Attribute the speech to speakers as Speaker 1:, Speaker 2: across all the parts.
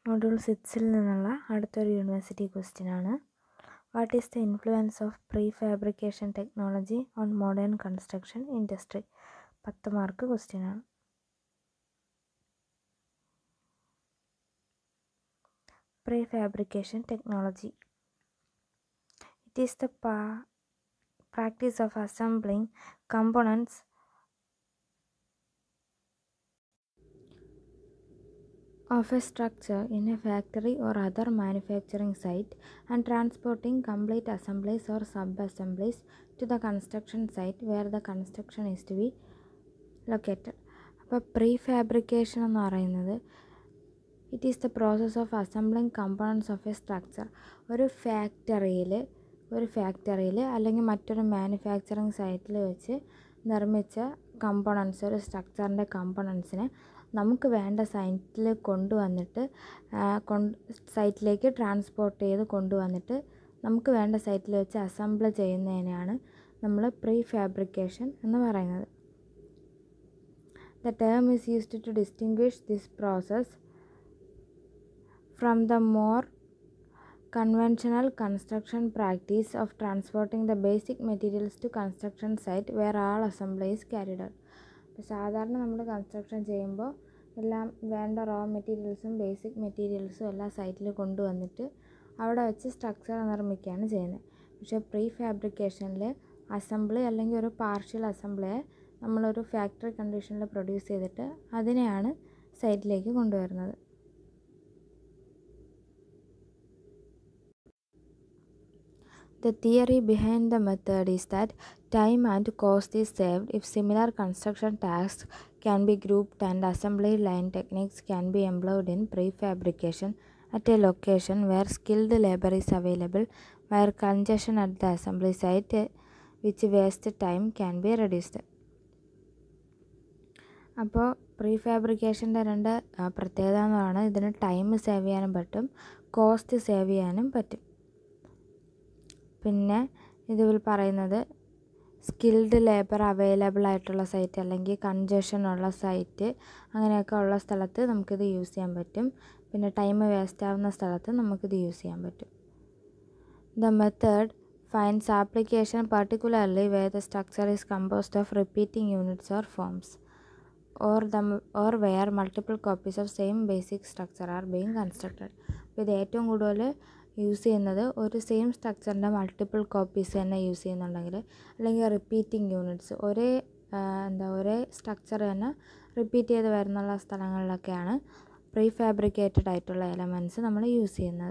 Speaker 1: Module സിക്സിൽ നിന്നുള്ള അടുത്തൊരു യൂണിവേഴ്സിറ്റി ക്വസ്റ്റ്യൻ ആണ് what is the influence of prefabrication technology on modern construction industry പത്ത് മാർക്ക് ക്വസ്റ്റ്യൻ ആണ് prefabrication technology it is the practice of assembling components of a structure in a factory or other manufacturing site and transporting complete assemblies or sub-assemblies to the construction site where the construction is to be located. അപ്പോൾ prefabrication എന്ന് പറയുന്നത് it is the process of assembling components of a structure ഒരു ഫാക്ടറിയിൽ ഒരു ഫാക്ടറിയിൽ അല്ലെങ്കിൽ മറ്റൊരു manufacturing സൈറ്റിൽ വെച്ച് നിർമ്മിച്ച കമ്പോണൻസ് ഒരു സ്ട്രക്ചറിൻ്റെ കമ്പോണൻസിനെ നമുക്ക് വേണ്ട സൈറ്റിൽ കൊണ്ടുവന്നിട്ട് സൈറ്റിലേക്ക് ട്രാൻസ്പോർട്ട് ചെയ്ത് കൊണ്ടുവന്നിട്ട് നമുക്ക് വേണ്ട സൈറ്റിൽ വെച്ച് അസംബിൾ ചെയ്യുന്നതിനെയാണ് നമ്മൾ പ്രീ ഫാബ്രിക്കേഷൻ എന്ന് പറയുന്നത് the term is used to distinguish this process from the more conventional construction practice of transporting the basic materials to construction site where all assembly is carried out അപ്പോൾ സാധാരണ നമ്മൾ construction ചെയ്യുമ്പോൾ എല്ലാം വേണ്ട raw മെറ്റീരിയൽസും basic മെറ്റീരിയൽസും എല്ലാം സൈറ്റിൽ കൊണ്ടുവന്നിട്ട് അവിടെ വെച്ച് സ്ട്രക്ചർ നിർമ്മിക്കുകയാണ് ചെയ്യുന്നത് പക്ഷേ പ്രീ ഫാബ്രിക്കേഷനിൽ അസംബ്ലി അല്ലെങ്കിൽ ഒരു പാർഷ്യൽ അസംബ്ലിയെ നമ്മളൊരു ഫാക്ടറി കണ്ടീഷനിൽ പ്രൊഡ്യൂസ് ചെയ്തിട്ട് അതിനെയാണ് സൈറ്റിലേക്ക് കൊണ്ടുവരുന്നത് The theory behind the method is that time and cost is saved if similar construction tasks can be grouped and assembly line techniques can be employed in prefabrication at a location where skilled labor is available, where congestion at the assembly site which waste time can be reduced. അപ്പോൾ പ്രീ ഫാബ്രിക്കേഷൻ്റെ രണ്ട് പ്രത്യേകത എന്ന് പറയുന്നത് ഇതിന് time save ചെയ്യാനും പറ്റും കോസ്റ്റ് സേവ് ചെയ്യാനും പറ്റും പിന്നെ ഇതിൽ പറയുന്നത് സ്കിൽഡ് ലേബർ അവൈലബിൾ ആയിട്ടുള്ള സൈറ്റ് അല്ലെങ്കിൽ കൺജഷൻ ഉള്ള സൈറ്റ് അങ്ങനെയൊക്കെ ഉള്ള സ്ഥലത്ത് നമുക്കിത് യൂസ് ചെയ്യാൻ പറ്റും പിന്നെ ടൈം വേസ്റ്റ് ആവുന്ന സ്ഥലത്ത് നമുക്കിത് യൂസ് ചെയ്യാൻ പറ്റും the method finds application particularly where the structure is composed of repeating units or forms or the or where multiple copies of same basic structure are being constructed അപ്പോൾ ഇത് ഏറ്റവും കൂടുതൽ use ചെയ്യുന്നത് ഒരു സെയിം സ്ട്രക്ചറിൻ്റെ multiple copies തന്നെ use ചെയ്യുന്നുണ്ടെങ്കിൽ അല്ലെങ്കിൽ റിപ്പീറ്റിംഗ് യൂണിറ്റ്സ് ഒരേ എന്താ ഒരേ സ്ട്രക്ചർ തന്നെ റിപ്പീറ്റ് ചെയ്ത് വരുന്നുള്ള സ്ഥലങ്ങളിലൊക്കെയാണ് പ്രീ ഫാബ്രിക്കേറ്റഡ് ആയിട്ടുള്ള എലമെൻറ്റ്സ് നമ്മൾ യൂസ് ചെയ്യുന്നത്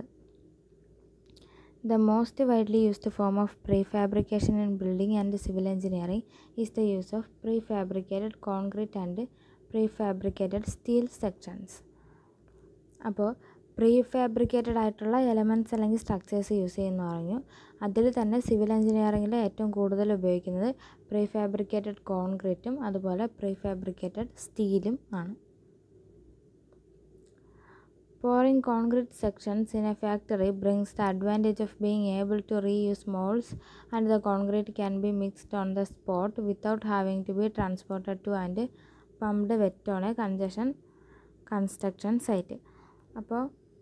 Speaker 1: the most widely used form of prefabrication in building and civil engineering is the use of prefabricated concrete and prefabricated steel sections അപ്പോൾ prefabricated ആയിട്ടുള്ള elements അല്ലെങ്കിൽ structures use ചെയ്യുന്നു പറഞ്ഞു അതിൽ തന്നെ civil എഞ്ചിനീയറിംഗിൽ ഏറ്റവും കൂടുതൽ ഉപയോഗിക്കുന്നത് പ്രീ ഫാബ്രിക്കേറ്റഡ് കോൺക്രീറ്റും അതുപോലെ പ്രീ ഫാബ്രിക്കേറ്റഡ് സ്റ്റീലും ആണ് Pouring concrete sections in a factory brings the advantage of being able to reuse molds and the concrete can be mixed on the spot without having to be transported to and pumped wet on a congestion construction site. അപ്പോൾ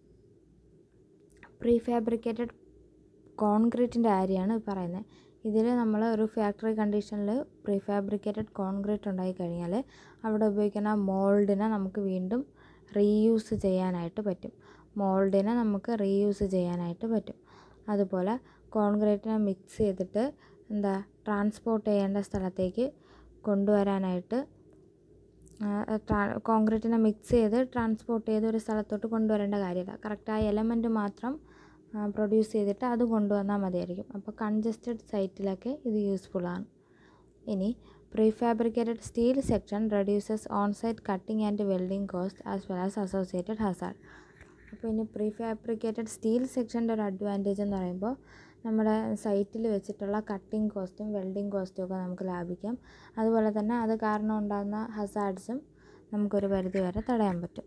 Speaker 1: prefabricated കോൺക്രീറ്റിൻ്റെ കാര്യമാണ് പറയുന്നത് ഇതിൽ നമ്മൾ ഒരു factory കണ്ടീഷനിൽ pre prefabricated concrete ഉണ്ടായി കഴിഞ്ഞാൽ അവിടെ ഉപയോഗിക്കുന്ന മോൾഡിനെ നമുക്ക് വീണ്ടും റീയൂസ് ചെയ്യാനായിട്ട് പറ്റും മോൾഡിനെ നമുക്ക് റീയൂസ് ചെയ്യാനായിട്ട് പറ്റും അതുപോലെ കോൺക്രീറ്റിനെ മിക്സ് ചെയ്തിട്ട് എന്താ ട്രാൻസ്പോർട്ട് ചെയ്യേണ്ട സ്ഥലത്തേക്ക് കൊണ്ടുവരാനായിട്ട് കോൺക്രീറ്റിനെ മിക്സ് ചെയ്ത് ട്രാൻസ്പോർട്ട് ചെയ്ത് ഒരു സ്ഥലത്തോട്ട് കൊണ്ടുവരേണ്ട കാര്യമില്ല കറക്റ്റ് ആ എലമെൻറ്റ് മാത്രം പ്രൊഡ്യൂസ് ചെയ്തിട്ട് അത് കൊണ്ടുവന്നാൽ മതിയായിരിക്കും അപ്പോൾ കൺജസ്റ്റഡ് സൈറ്റിലൊക്കെ ഇത് യൂസ്ഫുള്ളാണ് ഇനി prefabricated steel section reduces on site cutting and welding cost as well as associated hazard അപ്പോൾ ഇനി പ്രീ ഫാബ്രിക്കേറ്റഡ് സ്റ്റീൽ സെക്ഷൻ്റെ ഒരു അഡ്വാൻറ്റേജ് എന്ന് പറയുമ്പോൾ നമ്മുടെ സൈറ്റിൽ വെച്ചിട്ടുള്ള കട്ടിംഗ് കോസ്റ്റും വെൽഡിംഗ് കോസ്റ്റും ഒക്കെ നമുക്ക് ലാഭിക്കാം അതുപോലെ തന്നെ അത് കാരണം ഉണ്ടാകുന്ന ഹസാർഡ്സും നമുക്കൊരു പരിധി വരെ തടയാൻ പറ്റും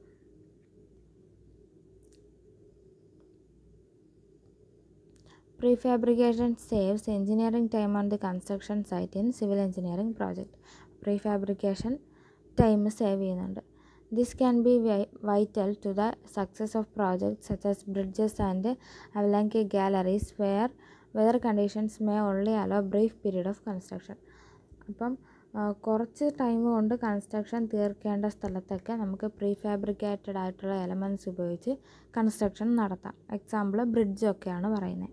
Speaker 1: Prefabrication saves engineering time on the construction site in civil engineering project. Prefabrication time save ചെയ്യുന്നുണ്ട് This can be vi- vital to the success of projects such as bridges and avalanche galleries where weather conditions may only allow brief period of construction. അപ്പം ആ, കുറച്ച് time കൊണ്ട് construction തീർക്കേണ്ട സ്ഥലത്തൊക്കെ നമുക്ക് prefabricated ആയിട്ടുള്ള elements ഉപയോഗിച്ച് construction നടത്താം എക്സാമ്പിൾ ബ്രിഡ്ജൊക്കെയാണ് പറയുന്നത്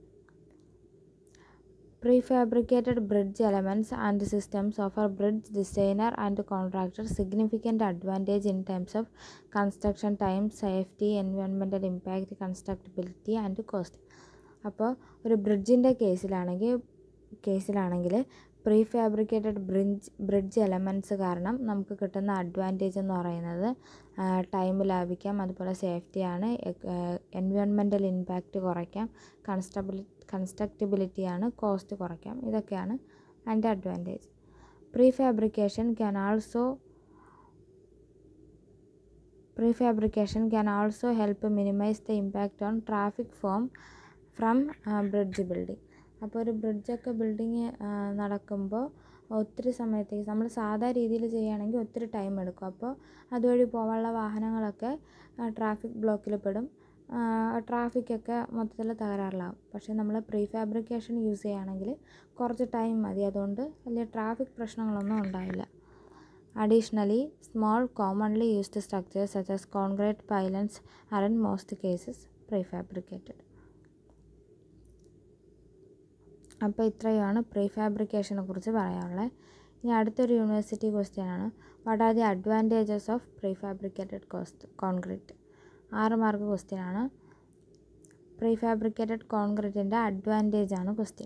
Speaker 1: Prefabricated bridge elements and systems offer bridge designer and contractor significant advantage in terms of construction time, safety, environmental impact, constructability and cost. അപ്പോൾ ഒരു ബ്രിഡ്ജിൻ്റെ കേസിലാണെങ്കിൽ കേസിലാണെങ്കിൽ prefabricated bridge bridge elements കാരണം നമുക്ക് കിട്ടുന്ന അഡ്വാൻറ്റേജ് എന്ന് പറയുന്നത് ടൈം ലാഭിക്കാം അതുപോലെ സേഫ്റ്റിയാണ് എൻവയോൺമെൻറ്റൽ ഇമ്പാക്റ്റ് കുറയ്ക്കാം കൺസ്റ്റബിലി കൺസ്ട്രക്റ്റബിലിറ്റിയാണ് കോസ്റ്റ് കുറയ്ക്കാം ഇതൊക്കെയാണ് അതിൻ്റെ advantage prefabrication can also prefabrication can also help minimize the impact on traffic form from bridge building അപ്പോൾ ഒരു ബ്രിഡ്ജൊക്കെ ബിൽഡിങ് നടക്കുമ്പോൾ ഒത്തിരി സമയത്തേക്ക് നമ്മൾ സാധാ രീതിയിൽ ചെയ്യുകയാണെങ്കിൽ ഒത്തിരി ടൈം എടുക്കും അപ്പോൾ അതുവഴി പോകാനുള്ള വാഹനങ്ങളൊക്കെ ട്രാഫിക് ബ്ലോക്കിൽ പെടും ട്രാഫിക്കൊക്കെ മൊത്തത്തിൽ തകരാറിലാവും പക്ഷേ നമ്മൾ പ്രീ ഫാബ്രിക്കേഷൻ യൂസ് ചെയ്യുകയാണെങ്കിൽ കുറച്ച് ടൈം മതി അതുകൊണ്ട് വലിയ ട്രാഫിക് പ്രശ്നങ്ങളൊന്നും ഉണ്ടാവില്ല Additionally, small commonly used structures such as concrete pylons are in most cases prefabricated. അപ്പോൾ ഇത്രയുമാണ് പ്രീഫാബ്രിക്കേഷനെ കുറിച്ച് പറയാനുള്ളത് ഇനി അടുത്തൊരു യൂണിവേഴ്സിറ്റി ക്വസ്റ്റ്യൻ ആണ് what are the advantages of prefabricated cost concrete ആറ് മാർക്ക് ക്വസ്റ്റ്യൻ ആണ് പ്രീഫാബ്രിക്കേറ്റഡ് കോൺക്രീറ്റിൻ്റെ അഡ്വാൻറ്റേജ് ആണ് ക്വസ്റ്റ്യൻ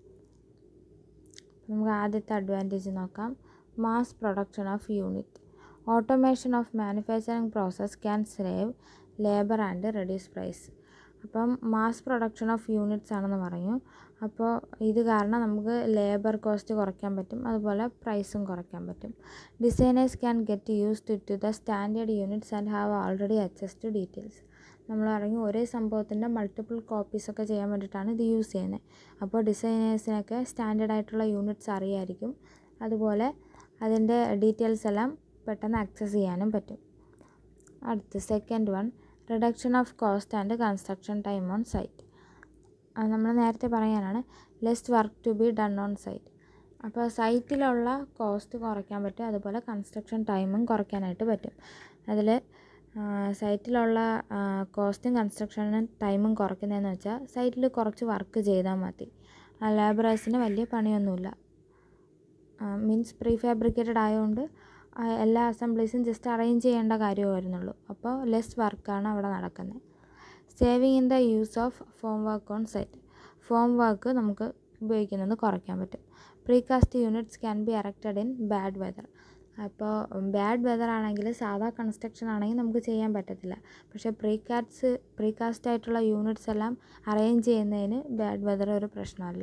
Speaker 1: നമുക്ക് ആദ്യത്തെ അഡ്വാൻറ്റേജ് നോക്കാം mass production of unit automation of manufacturing process can save labour and reduce price അപ്പം മാസ് പ്രൊഡക്ഷൻ ഓഫ് യൂണിറ്റ്സ് ആണെന്ന് പറഞ്ഞു അപ്പോൾ ഇത് കാരണം നമുക്ക് ലേബർ കോസ്റ്റ് കുറയ്ക്കാൻ പറ്റും അതുപോലെ പ്രൈസും കുറയ്ക്കാൻ പറ്റും designers can get used to the standard units and have already adjust details നമ്മൾ പറഞ്ഞു ഒരേ സംഭവത്തിൻ്റെ മൾട്ടിപ്പിൾ കോപ്പീസൊക്കെ ചെയ്യാൻ വേണ്ടിയിട്ടാണ് ഇത് യൂസ് ചെയ്യുന്നത് അപ്പോൾ ഡിസൈനേഴ്സിനൊക്കെ സ്റ്റാൻഡേർഡ് ആയിട്ടുള്ള യൂണിറ്റ്സ് അറിയായിരിക്കും അതുപോലെ അതിൻ്റെ ഡീറ്റെയിൽസ് എല്ലാം പെട്ടെന്ന് ആക്സസ് ചെയ്യാനും പറ്റും അടുത്ത് second one reduction of cost and construction time on site നമ്മൾ നേരത്തെ പറയാനാണ് less work to be done on site അപ്പോൾ സൈറ്റിലുള്ള കോസ്റ്റ് കുറയ്ക്കാൻ പറ്റും അതുപോലെ കൺസ്ട്രക്ഷൻ ടൈമും കുറയ്ക്കാനായിട്ട് പറ്റും അതിൽ സൈറ്റിലുള്ള കോസ്റ്റും കൺസ്ട്രക്ഷനും ടൈമും കുറയ്ക്കുന്നതെന്ന് വെച്ചാൽ സൈറ്റിൽ കുറച്ച് വർക്ക് ചെയ്താൽ മതി ലേബറേഴ്സിന് വലിയ പണിയൊന്നുമില്ല മീൻസ് പ്രീ ഫാബ്രിക്കേറ്റഡ് ആയതുകൊണ്ട് എല്ലാ അസംബ്ലീസും ജസ്റ്റ് അറേഞ്ച് ചെയ്യേണ്ട കാര്യമേ വരുന്നുള്ളൂ അപ്പോൾ ലെസ് വർക്കാണ് അവിടെ നടക്കുന്നത് saving in the use of formwork on site formwork നമുക്ക് ഉപയോഗിക്കുന്നത് കുറയ്ക്കാൻ പറ്റും precast units can be erected in bad weather അപ്പോൾ ബാഡ് വെതർ ആണെങ്കിൽ സാധാ കൺസ്ട്രക്ഷൻ ആണെങ്കിൽ നമുക്ക് ചെയ്യാൻ പറ്റത്തില്ല പക്ഷേ പ്രീകാസ്റ്റ് പ്രീകാസ്റ്റ് ആയിട്ടുള്ള യൂണിറ്റ്സ് എല്ലാം അറേഞ്ച് ചെയ്യുന്നതിന് ബാഡ് വെതർ ഒരു പ്രശ്നമല്ല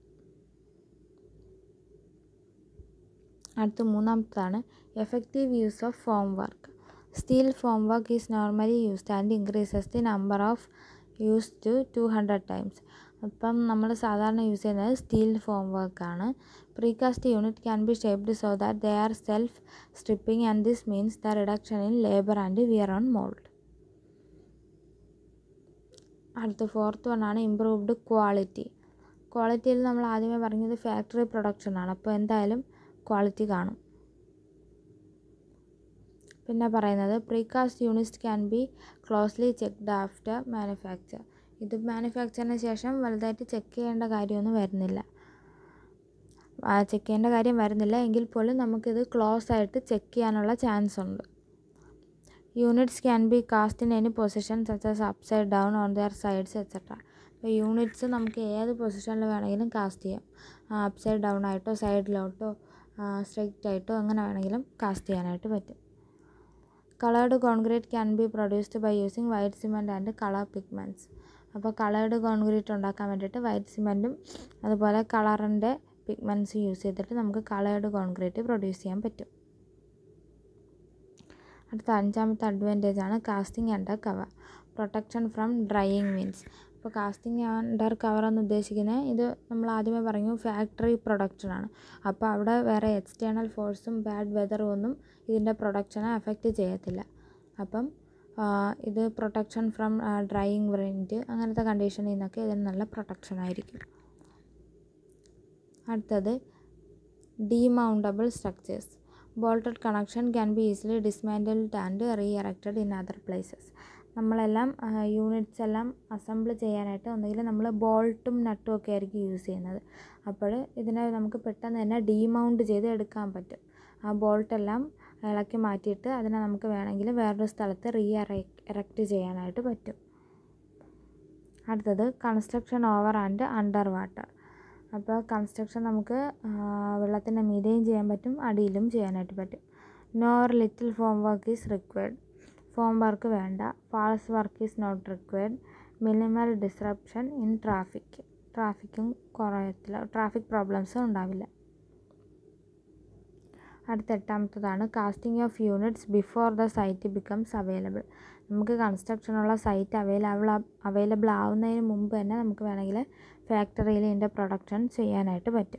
Speaker 1: അടുത്ത മൂന്നാമത്തതാണ് effective use of formwork steel formwork is normally used and increases the number of use to two hundred times അപ്പം നമ്മൾ സാധാരണ യൂസ് ചെയ്യുന്നത് സ്റ്റീൽ ഫോം വർക്കാണ് precast unit can be shaped so that they are self stripping and this means the reduction in labour and wear on mould അടുത്ത fourth one ആണ് improved quality ക്വാളിറ്റിയിൽ നമ്മൾ ആദ്യമേ പറഞ്ഞത് ഫാക്ടറി പ്രൊഡക്ഷൻ ആണ് അപ്പോൾ എന്തായാലും ക്വാളിറ്റി കാണും പിന്നെ പറയുന്നത് precast unit can be closely checked after manufacture ഇത് മാനുഫാക്ചറിന് ശേഷം വലുതായിട്ട് ചെക്ക് ചെയ്യേണ്ട കാര്യമൊന്നും വരുന്നില്ല ചെക്ക് ചെയ്യേണ്ട കാര്യം വരുന്നില്ല എങ്കിൽ പോലും നമുക്കിത് ക്ലോസ് ആയിട്ട് ചെക്ക് ചെയ്യാനുള്ള ചാൻസ് ഉണ്ട് units can be cast in any position such as upside down on their sides etcetera അപ്പോൾ യൂണിറ്റ്സ് നമുക്ക് ഏത് പൊസിഷനിൽ വേണമെങ്കിലും കാസ്റ്റ് ചെയ്യാം അപ്സൈഡ് ഡൗൺ ആയിട്ടോ സൈഡിലോട്ടോ സ്ട്രെയിറ്റ് ആയിട്ടോ എങ്ങനെ വേണമെങ്കിലും കാസ്റ്റ് ചെയ്യാനായിട്ട് പറ്റും coloured concrete can be produced by using white cement and colour pigments അപ്പോൾ കളേർഡ് കോൺക്രീറ്റ് ഉണ്ടാക്കാൻ വേണ്ടിയിട്ട് വൈറ്റ് സിമെൻറ്റും അതുപോലെ കളറിൻ്റെ പിഗ്മെൻറ്റ്സ് യൂസ് ചെയ്തിട്ട് നമുക്ക് കളേർഡ് കോൺക്രീറ്റ് പ്രൊഡ്യൂസ് ചെയ്യാൻ പറ്റും അടുത്ത അഞ്ചാമത്തെ അഡ്വാൻറ്റേജ് ആണ് casting under cover protection from drying means ഇപ്പോൾ കാസ്റ്റിംഗ് അണ്ടർ കവർ എന്ന് ഉദ്ദേശിക്കുന്നത് ഇത് നമ്മൾ ആദ്യമേ പറഞ്ഞു ഫാക്ടറി പ്രൊഡക്ഷനാണ് അപ്പോൾ അവിടെ വേറെ എക്സ്റ്റേണൽ ഫോഴ്സും ബാഡ് വെതറും ഒന്നും ഇതിൻ്റെ പ്രൊഡക്ഷനെ അഫക്റ്റ് ചെയ്യത്തില്ല അപ്പം ഇത് പ്രൊട്ടക്ഷൻ ഫ്രം ഡ്രൈയിങ് വിൻഡ് അങ്ങനത്തെ കണ്ടീഷനിൽ നിന്നൊക്കെ ഇതിന് നല്ല പ്രൊട്ടക്ഷൻ ആയിരിക്കും അടുത്തത് demountable structures bolted connection can be easily dismantled and re erected in other places നമ്മളെല്ലാം യൂണിറ്റ്സ് എല്ലാം അസംബിൾ ചെയ്യാനായിട്ട് ഒന്നുകിൽ നമ്മൾ ബോൾട്ടും നട്ടും ഒക്കെ ആയിരിക്കും യൂസ് ചെയ്യുന്നത് അപ്പോൾ ഇതിനെ നമുക്ക് പെട്ടെന്ന് തന്നെ ഡീമൗണ്ട് ചെയ്ത് എടുക്കാൻ പറ്റും ആ ബോൾട്ടെല്ലാം ഇളക്കി മാറ്റിയിട്ട് അതിനെ നമുക്ക് വേണമെങ്കിൽ വേറൊരു സ്ഥലത്ത് റീ എറക്റ്റ് ചെയ്യാനായിട്ട് പറ്റും അടുത്തത് construction over and under water അപ്പോൾ കൺസ്ട്രക്ഷൻ നമുക്ക് വെള്ളത്തിൻ്റെ മീതെയും ചെയ്യാൻ പറ്റും അടിയിലും ചെയ്യാനായിട്ട് പറ്റും no or little formwork is required formwork വേണ്ട falsework is not required minimal disruption in traffic ട്രാഫിക്കും കുറയത്തില്ല ട്രാഫിക് പ്രോബ്ലംസും ഉണ്ടാവില്ല അടുത്ത എട്ടാമത്തതാണ് casting of units before the site becomes available നമുക്ക് കൺസ്ട്രക്ഷനുള്ള സൈറ്റ് അവൈലബിൾ അവൈലബിൾ ആവുന്നതിന് മുമ്പ് തന്നെ നമുക്ക് വേണമെങ്കിൽ ഫാക്ടറിയിൽ ഇതിൻ്റെ പ്രൊഡക്ഷൻ ചെയ്യാനായിട്ട് പറ്റും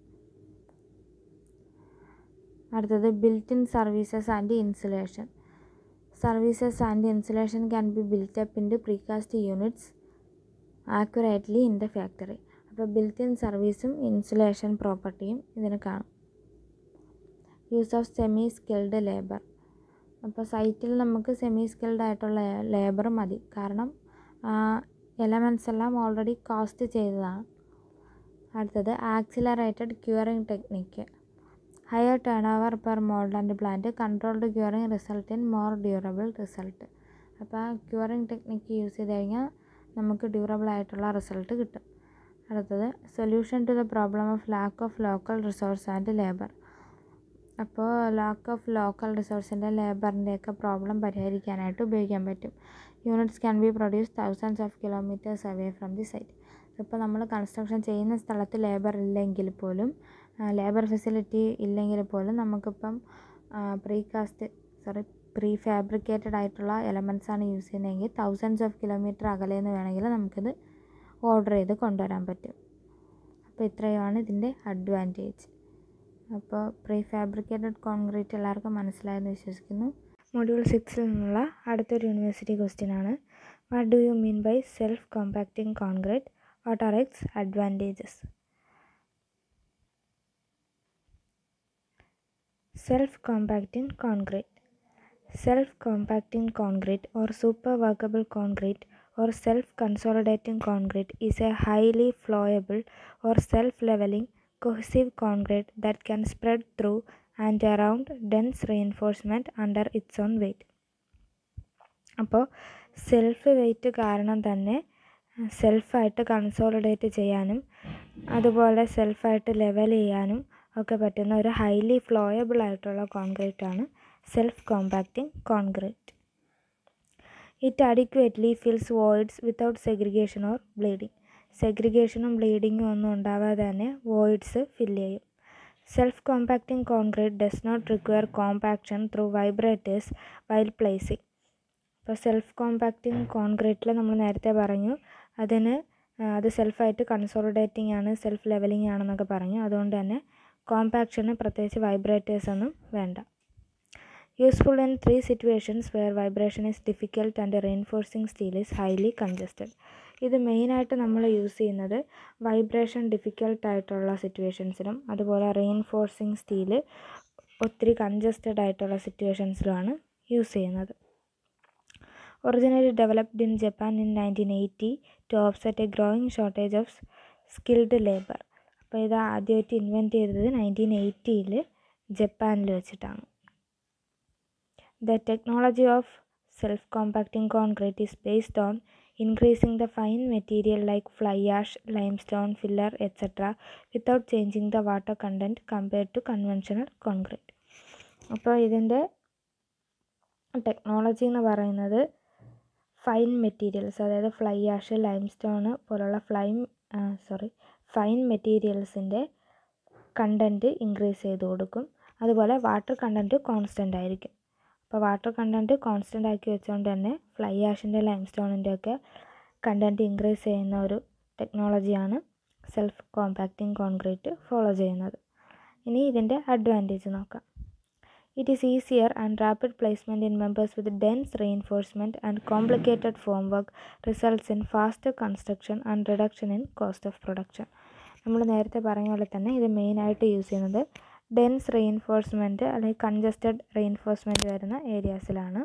Speaker 1: അടുത്തത് built in services and insulation services and insulation can be built up in precast units accurately in the factory അപ്പോൾ ബിൽറ്റ് ഇൻ സർവീസും ഇൻസുലേഷൻ പ്രോപ്പർട്ടിയും ഇതിന് കാണും use of semi skilled labour അപ്പോൾ സൈറ്റിൽ നമുക്ക് സെമി സ്കിൽഡ് ആയിട്ടുള്ള ലേബർ മതി കാരണം എലമെൻറ്റ്സ് എല്ലാം ഓൾറെഡി കോസ്റ്റ് ചെയ്തതാണ് അടുത്തത് accelerated curing technique higher turnover per mould and plant controlled curing result in more durable result അപ്പോൾ ആ ക്യൂറിംഗ് ടെക്നിക്ക് യൂസ് ചെയ്ത് കഴിഞ്ഞാൽ നമുക്ക് ഡ്യൂറബിൾ ആയിട്ടുള്ള റിസൾട്ട് കിട്ടും അടുത്തത് solution to the problem of lack of local resource and labour അപ്പോൾ lack of local റിസോഴ്സിൻ്റെ ലേബറിൻ്റെയൊക്കെ പ്രോബ്ലം പരിഹരിക്കാനായിട്ട് ഉപയോഗിക്കാൻ പറ്റും units can be produce thousands of kilometres away from the site ഇപ്പോൾ നമ്മൾ കൺസ്ട്രക്ഷൻ ചെയ്യുന്ന സ്ഥലത്ത് ലേബർ ഇല്ലെങ്കിൽ പോലും ലേബർ ഫെസിലിറ്റി ഇല്ലെങ്കിൽ പോലും നമുക്കിപ്പം precast sorry prefabricated ആയിട്ടുള്ള എലമെൻറ്റ്സ് ആണ് യൂസ് ചെയ്യുന്നതെങ്കിൽ തൗസൻഡ്സ് ഓഫ് കിലോമീറ്റർ അകലെ നിന്ന് വേണമെങ്കിൽ നമുക്കിത് ഓർഡർ ചെയ്ത് കൊണ്ടുവരാൻ പറ്റും അപ്പോൾ ഇത്രയുമാണ് ഇതിൻ്റെ അഡ്വാൻറ്റേജ് അപ്പോൾ പ്രീ ഫാബ്രിക്കേറ്റഡ് കോൺക്രീറ്റ് എല്ലാവർക്കും മനസ്സിലായെന്ന് വിശ്വസിക്കുന്നു മൊഡ്യൂൾ സിക്സിൽ നിന്നുള്ള അടുത്തൊരു യൂണിവേഴ്സിറ്റി ക്വസ്റ്റ്യൻ ആണ് what do you mean by self compacting concrete what are its advantages self compacting concrete self compacting concrete or super workable concrete or self-consolidating concrete is a highly flowable or self-leveling cohesive concrete that can spread through and around dense reinforcement under its own weight. അപ്പോൾ self weight കാരണം തന്നെ സെൽഫായിട്ട് consolidate ചെയ്യാനും അതുപോലെ സെൽഫായിട്ട് level ചെയ്യാനും ഒക്കെ പറ്റുന്ന ഒരു highly ഫ്ലോയബിൾ ആയിട്ടുള്ള കോൺക്രീറ്റ് ആണ് self compacting concrete it adequately fills voids without segregation or bleeding സെഗ്രിഗേഷനും ബ്ലീഡിങ്ങും ഒന്നും ഉണ്ടാവാതെ തന്നെ വോയിഡ്സ് ഫില്ല് ചെയ്യും self compacting concrete does not require compaction through vibrators while placing ഇപ്പോൾ സെൽഫ് കോമ്പാക്റ്റിംഗ് കോൺക്രീറ്റിൽ നമ്മൾ നേരത്തെ പറഞ്ഞു അതിന് അത് സെൽഫായിട്ട് കൺസോളിഡേറ്റിംഗ് ആണ് സെൽഫ് ലെവലിംഗ് ആണെന്നൊക്കെ പറഞ്ഞു അതുകൊണ്ട് തന്നെ കോമ്പാക്ഷന് പ്രത്യേകിച്ച് വൈബ്രേറ്റേഴ്സ് ഒന്നും വേണ്ട useful in three situations where vibration is difficult and reinforcing steel is highly congested ഇത് മെയിനായിട്ട് നമ്മൾ യൂസ് ചെയ്യുന്നത് വൈബ്രേഷൻ ഡിഫിക്കൽട്ട് ആയിട്ടുള്ള സിറ്റുവേഷൻസിലും അതുപോലെ റെയിൻഫോഴ്സിങ് സ്റ്റീല് ഒത്തിരി കൺജസ്റ്റഡ് ആയിട്ടുള്ള സിറ്റുവേഷൻസിലുമാണ് യൂസ് ചെയ്യുന്നത് originally developed in Japan in nineteen eighty two offset a growing shortage of skilled labour അപ്പോൾ ഇത് ആദ്യമായിട്ട് ഇൻവെൻറ്റ് ചെയ്തത് നയൻറ്റീൻ എയ്റ്റിയിൽ ജപ്പാനിൽ വെച്ചിട്ടാണ് The technology of self-compacting concrete is based on increasing the fine material like fly ash, limestone, filler, etc. without changing the water content compared to conventional concrete. അപ്പോൾ ഇതിൻ്റെ technology എന്ന് പറയുന്നത് ഫൈൻ മെറ്റീരിയൽസ് അതായത് fly ash limestone പോലുള്ള ഫ്ലൈം sorry fine മെറ്റീരിയൽസിൻ്റെ content increase ചെയ്ത് കൊടുക്കും അതുപോലെ വാട്ടർ കണ്ടൻറ്റ് കോൺസ്റ്റൻ്റ് ആയിരിക്കും അപ്പോൾ വാട്ടർ കണ്ടൻറ്റ് കോൺസ്റ്റൻ്റ് ആക്കി വെച്ചുകൊണ്ട് തന്നെ ഫ്ലൈ ആഷിൻ്റെ ലൈം സ്റ്റോണിൻ്റെ ഒക്കെ കണ്ടൻറ്റ് ഇൻക്രീസ് ചെയ്യുന്ന ഒരു ടെക്നോളജിയാണ് സെൽഫ് കോമ്പാക്റ്റിംഗ് കോൺക്രീറ്റ് ഫോളോ ചെയ്യുന്നത് ഇനി ഇതിൻ്റെ അഡ്വാൻറ്റേജ് നോക്കാം It is easier and rapid placement in members with dense reinforcement and complicated formwork results in faster construction and reduction in cost of production. നമ്മൾ നേരത്തെ പറഞ്ഞ പോലെ തന്നെ ഇത് മെയിനായിട്ട് യൂസ് ചെയ്യുന്നത് ഡെൻസ് റെയിൻഫോഴ്സ്മെൻറ്റ് അല്ലെങ്കിൽ കൺജസ്റ്റഡ് റെയിൻഫോഴ്സ്മെൻറ്റ് വരുന്ന ഏരിയാസിലാണ്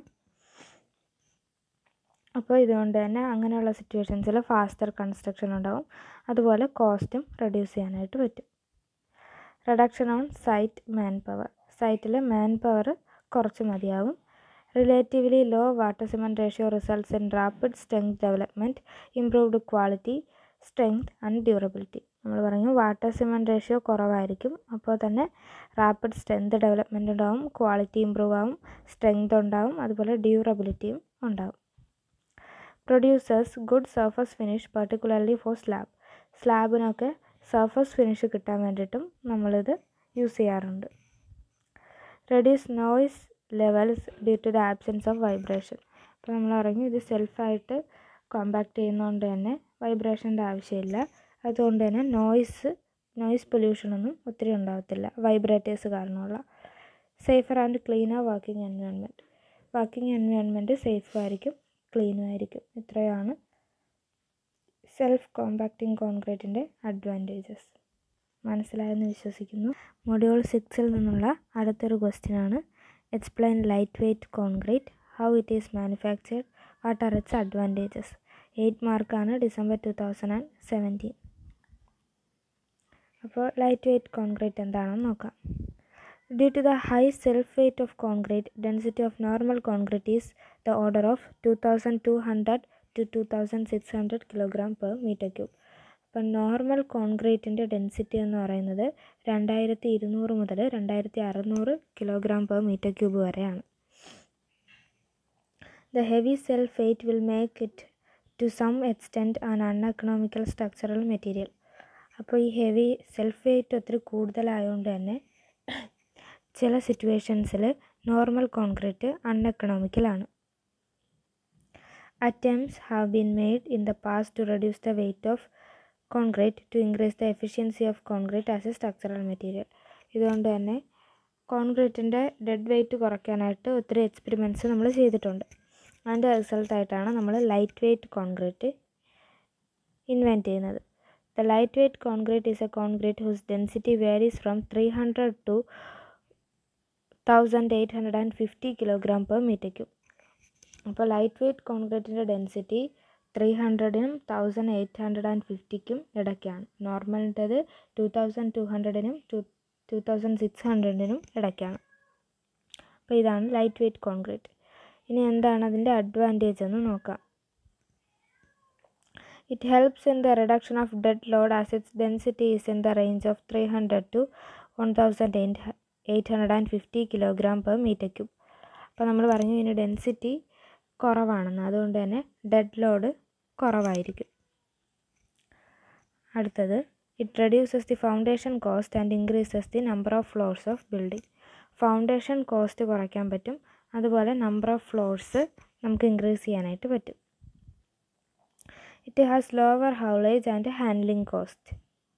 Speaker 1: അപ്പോൾ ഇതുകൊണ്ട് തന്നെ അങ്ങനെയുള്ള സിറ്റുവേഷൻസിൽ ഫാസ്റ്റർ കൺസ്ട്രക്ഷൻ ഉണ്ടാവും അതുപോലെ കോസ്റ്റും റെഡ്യൂസ് ചെയ്യാനായിട്ട് പറ്റും reduction on site man power സൈറ്റിൽ മാൻ പവർ കുറച്ച് മതിയാവും relatively low water cement ratio results in rapid strength development improved quality strength and durability നമ്മൾ പറഞ്ഞു വാട്ടർ സിമെൻറ്റ് റേഷ്യോ കുറവായിരിക്കും അപ്പോൾ തന്നെ റാപ്പിഡ് സ്ട്രെങ്ത് ഡെവലപ്മെൻറ്റ് ഉണ്ടാവും ക്വാളിറ്റി ഇമ്പ്രൂവ് ആവും സ്ട്രെങ്ത് ഉണ്ടാവും അതുപോലെ ഡ്യൂറബിലിറ്റിയും ഉണ്ടാവും produces good surface finish particularly for slab സ്ലാബിനൊക്കെ സർഫസ് ഫിനിഷ് കിട്ടാൻ വേണ്ടിയിട്ടും നമ്മളിത് യൂസ് ചെയ്യാറുണ്ട് reduce noise levels due to the absence of vibration അപ്പോൾ നമ്മൾ പറഞ്ഞു ഇത് സെൽഫായിട്ട് കോമ്പാക്ട് ചെയ്യുന്നതുകൊണ്ട് തന്നെ വൈബ്രേഷൻ്റെ ആവശ്യമില്ല അതുകൊണ്ട് തന്നെ നോയ്സ് നോയ്സ് പൊല്യൂഷനൊന്നും ഒത്തിരി ഉണ്ടാകത്തില്ല വൈബ്രേറ്റേഴ്സ് കാരണമുള്ള safer and cleaner working environment working environment സേഫായിരിക്കും ക്ലീനും ആയിരിക്കും ഇത്രയാണ് സെൽഫ് കോമ്പാക്റ്റിംഗ് കോൺക്രീറ്റിൻ്റെ അഡ്വാൻറ്റേജസ് മനസ്സിലായെന്ന് വിശ്വസിക്കുന്നു മൊഡ്യൂൾ സിക്സിൽ നിന്നുള്ള അടുത്തൊരു ക്വസ്റ്റ്യനാണ് explain light weight concrete how it is manufactured what are its advantages eight മാർക്കാണ് December two thousand and seventeen അപ്പോൾ ലൈറ്റ് വെയ്റ്റ് കോൺക്രീറ്റ് എന്താണെന്ന് നോക്കാം due to the high self weight of concrete density of normal concrete is the order of two thousand two hundred to two thousand six hundred kilogram per metre cube അപ്പം normal കോൺക്രീറ്റിൻ്റെ density എന്ന് പറയുന്നത് രണ്ടായിരത്തി ഇരുന്നൂറ് മുതൽ രണ്ടായിരത്തി അറുന്നൂറ് kilogram per metre cube വരെയാണ് the heavy self weight will make it to some extent an uneconomical structural material അപ്പോൾ ഈ ഹെവി സെൽഫ് വെയ്റ്റ് ഒത്തിരി കൂടുതലായതുകൊണ്ട് തന്നെ ചില സിറ്റുവേഷൻസിൽ നോർമൽ കോൺക്രീറ്റ് അൺഎക്കണോമിക്കലാണ് attempts have been made in the past to reduce the weight of concrete to increase the efficiency of concrete as a structural material ഇതുകൊണ്ട് തന്നെ കോൺക്രീറ്റിൻ്റെ ഡെഡ് വെയ്റ്റ് കുറയ്ക്കാനായിട്ട് ഒത്തിരി എക്സ്പെരിമെൻറ്റ്സ് നമ്മൾ ചെയ്തിട്ടുണ്ട് അതിൻ്റെ റിസൾട്ടായിട്ടാണ് നമ്മൾ ലൈറ്റ് വെയ്റ്റ് കോൺക്രീറ്റ് ഇൻവെൻറ്റ് ചെയ്യുന്നത് the light weight concrete is a concrete whose density varies from three hundred to thousand eight hundred and fifty kilogram per metre cube അപ്പോൾ ലൈറ്റ് വെയ്റ്റ് കോൺക്രീറ്റിൻ്റെ ഡെൻസിറ്റി ത്രീ ഹൺഡ്രഡിനും thousand eight hundred and ഫിഫ്റ്റിക്കും ഇടയ്ക്കാണ് നോർമലിൻ്റെത് two thousand two ഹൺഡ്രഡിനും to two thousand six ഹൺഡ്രഡിനും ഇടയ്ക്കാണ് അപ്പോൾ ഇതാണ് ലൈറ്റ് വെയ്റ്റ് കോൺക്രീറ്റ് ഇനി എന്താണ് അതിൻ്റെ അഡ്വാൻറ്റേജ് എന്ന് നോക്കാം it helps in the reduction of dead load as its density is in the range of three hundred to one thousand eight eight hundred and fifty kilogram per metre cube അപ്പോൾ നമ്മൾ പറഞ്ഞു ഇതിന് density കുറവാണെന്ന് അതുകൊണ്ട് തന്നെ dead load കുറവായിരിക്കും അടുത്തത് it reduces the foundation cost and increases the number of floors of building foundation cost കുറയ്ക്കാൻ പറ്റും അതുപോലെ നമ്പർ ഓഫ് ഫ്ലോർസ് നമുക്ക് ഇൻക്രീസ് ചെയ്യാനായിട്ട് പറ്റും it has lower haulage and handling cost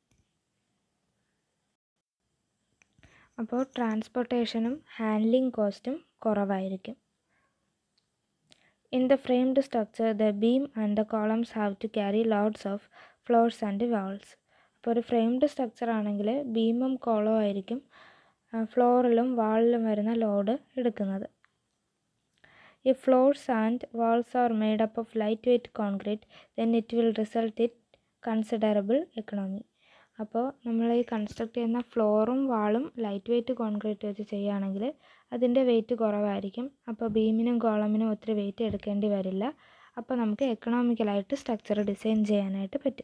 Speaker 1: അപ്പോൾ ട്രാൻസ്പോർട്ടേഷനും ഹാൻഡ്ലിംഗ് കോസ്റ്റും കുറവായിരിക്കും In the framed structure, the beam and the columns have to carry loads of floors and walls. അപ്പോൾ ഒരു ഫ്രെയിംഡ് സ്ട്രക്ചർ ആണെങ്കിൽ ബീമും കോളവും ആയിരിക്കും ഫ്ലോറിലും വാളിലും വരുന്ന ലോഡ് എടുക്കുന്നത് ഈ floors and walls are made up of light weight concrete then it will result it considerable economy അപ്പോൾ നമ്മൾ ഈ കൺസ്ട്രക്ട് ചെയ്യുന്ന ഫ്ലോറും വാളും ലൈറ്റ് വെയ്റ്റ് കോൺക്രീറ്റ് വെച്ച് ചെയ്യുകയാണെങ്കിൽ അതിൻ്റെ വെയിറ്റ് കുറവായിരിക്കും അപ്പോൾ ബീമിനും കോളമിനും ഒത്തിരി വെയിറ്റ് എടുക്കേണ്ടി വരില്ല അപ്പോൾ നമുക്ക് എക്കണോമിക്കലായിട്ട് സ്ട്രക്ചർ ഡിസൈൻ ചെയ്യാനായിട്ട് പറ്റും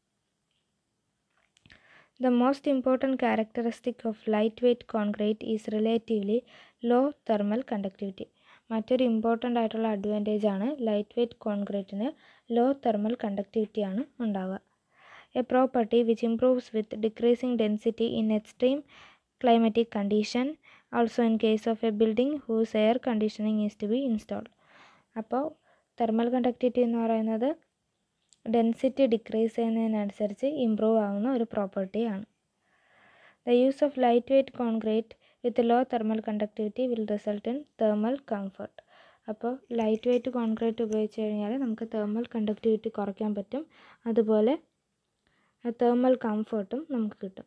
Speaker 1: the most important characteristic of light weight concrete is relatively low thermal conductivity മറ്റൊരു ഇമ്പോർട്ടൻ്റ് ആയിട്ടുള്ള അഡ്വാൻറ്റേജ് ആണ് ലൈറ്റ് വെയ്റ്റ് കോൺക്രീറ്റിന് ലോ തെർമൽ കണ്ടക്ടിവിറ്റിയാണ് ഉണ്ടാവുക a property which improves with decreasing density in extreme climatic condition also in case of a building whose air conditioning is to be installed അപ്പോൾ thermal conductivity എന്ന് പറയുന്നത് density decrease ചെയ്യുന്നതിനനുസരിച്ച് improve ആവുന്ന ഒരു പ്രോപ്പർട്ടിയാണ് the use of light weight concrete with low thermal conductivity will result in thermal comfort അപ്പോൾ light weight concrete ഉപയോഗിച്ച് കഴിഞ്ഞാൽ നമുക്ക് തേർമൽ കണ്ടക്ടിവിറ്റി കുറയ്ക്കാൻ പറ്റും അതുപോലെ തേർമൽ കംഫർട്ടും നമുക്ക് കിട്ടും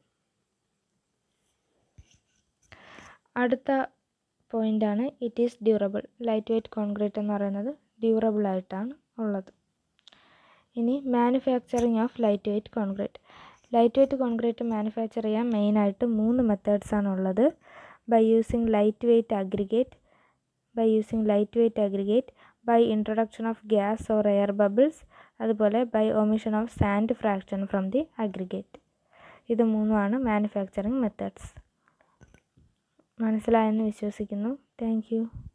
Speaker 1: അടുത്ത പോയിൻ്റാണ് it is durable light weight concrete എന്ന് പറയുന്നത് ഡ്യൂറബിൾ ആയിട്ടാണ് ഉള്ളത് ഇനി manufacturing of light weight concrete light weight concrete manufacture ചെയ്യാൻ മെയിനായിട്ട് മൂന്ന് മെത്തേഡ്സാണ് ഉള്ളത് by using light weight aggregate by using light weight aggregate by introduction of gas or air bubbles അതുപോലെ by omission of sand fraction from the aggregate ഇത് മൂന്നുമാണ് manufacturing methods മനസ്സിലായെന്ന് വിശ്വസിക്കുന്നു താങ്ക് യു